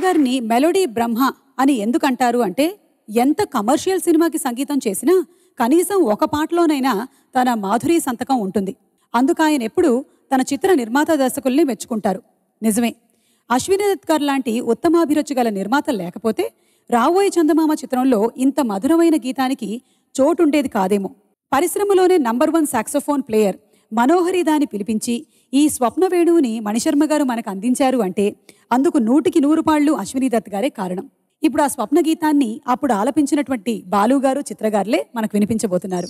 గారిని మెలోడీ బ్రహ్మ అని ఎందుకు అంటారు అంటే ఎంత కమర్షియల్ సినిమాకి సంగీతం చేసినా కనీసం ఒక పాటలోనైనా తన మాధురి సంతకం ఉంటుంది అందుకు ఆయన ఎప్పుడు తన చిత్ర నిర్మాత దర్శకుల్ని మెచ్చుకుంటారు నిజమే అశ్విని దత్ గారు లాంటి ఉత్తమాభిరుచి గల నిర్మాత లేకపోతే రాబోయే చందమామ చిత్రంలో ఇంత మధురమైన గీతానికి చోటుండేది కాదేమో పరిశ్రమలోనే number one saxophone player Manohari దాన్ని పిలిపించి ఈ స్వప్న వేణువుని మణిశర్మ గారు మనకు అందించారు అంటే అందుకు నూటికి నూరు పాళ్ళు అశ్విని దత్ గారే కారణం ఇప్పుడు ఆ స్వప్న గీతాన్ని అప్పుడు ఆలపించినటువంటి బాలు గారు చిత్రగారులే మనకు వినిపించబోతున్నారు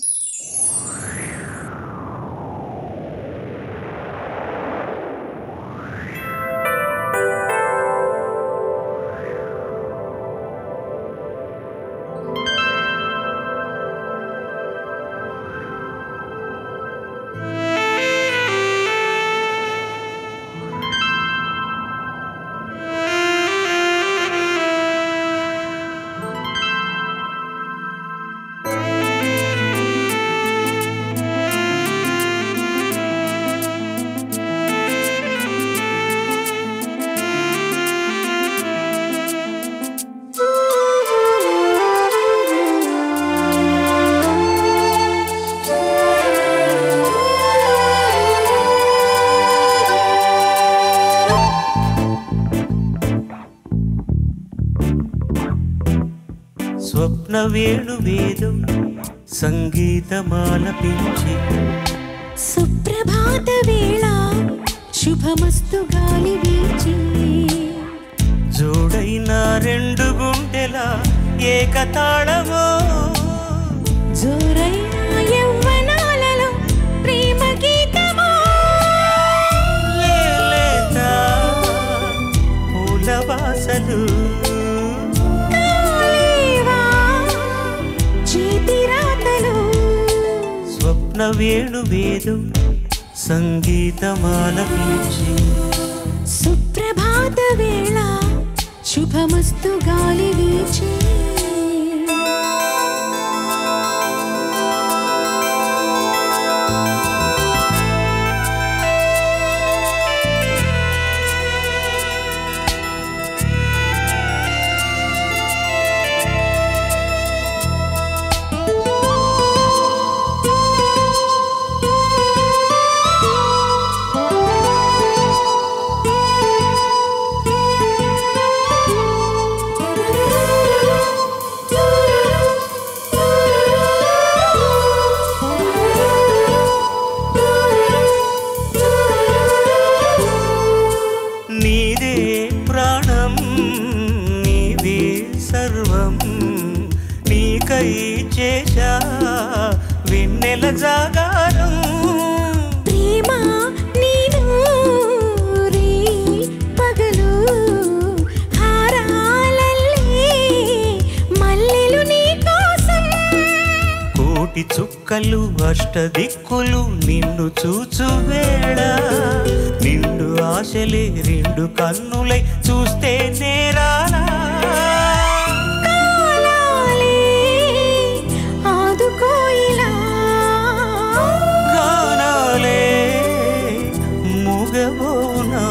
స్వప్న వేణు వేదం సంగీతమాలపించి సుప్రభాత వేళ శుభమస్తు గాలి వీచి జోడైన రెండు గుండెల ఏకతాళమో జోరైన యవ్వనాలలో ప్రేమ గీతమో లేలేత పూల వాసలు కాలేవా చేతి రాతలు స్వప్న వేణు వేదం సంగీతమాలపించి సుప్రభాత వేళ శుభమస్తు గాలి వీచి నీదే ప్రాణం నీవే సర్వం నీకై చేశా వెన్నెల జాగారం ప్రేమ నేను రీ పగలు హారాలల్లే మల్లెలు నీ కోసం కోటి చుక్కలు అష్టదిక్కులు నిన్ను చూచు వేళ నిండు ఆశలే రెండు కన్నులై చూస్తే నేరాలా కాలాలే ఆదుకోయిలా గానాలే మూగబోనా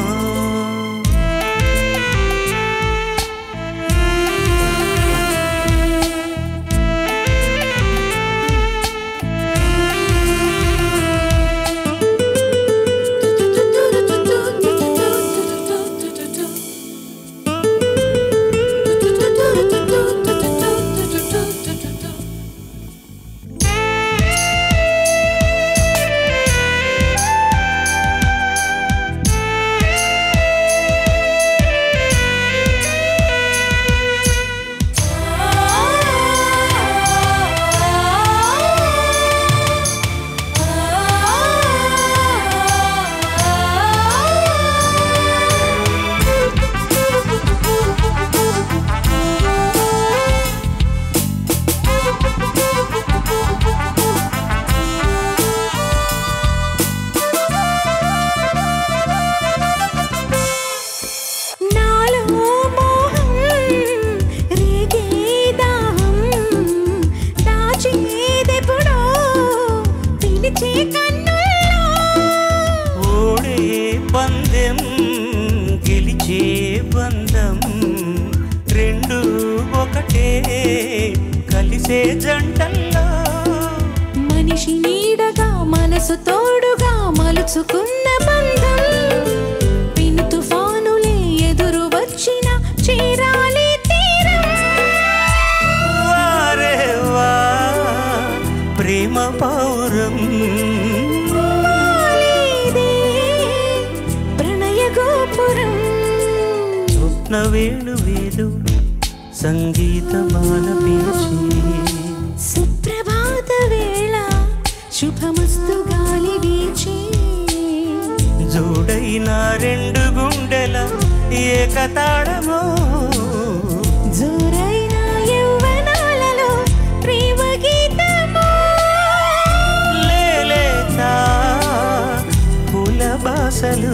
నాలో మోహం రేగే దాహం దాచేదెప్పుడో పిలిచే కన్నుల్లో ఓడే పందెం గెలిచే బంధం కలిసే జంటల్లో మనిషి నీడగా మనసు తోడుగా మలుచుకున్న బంధం పిను తుఫానులే ఎదురు వచ్చిన చేరాలి తీరం వారే వా ప్రేమ పౌరం వాలేదే ప్రణయ గోపురం స్వప్న వేణు వేదు సంగీతమాలపించి సుప్రభాత వేళ శుభమస్తు గాలి వీచి జోడైన రెండు గుండెల ఏకతాళమో జోరైన యౌవనాలలో ప్రేమ గీతమో లేలేత పూల బాసలు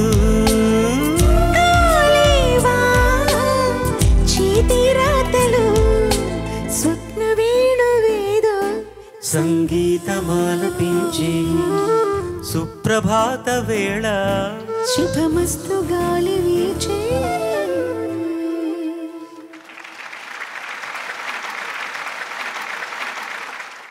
కాలేవా చేతి రాతలు స్వప్న వేణు వేదో సంగీతమాలపించి సుప్రభాత వేళ శుభమస్తు గాలి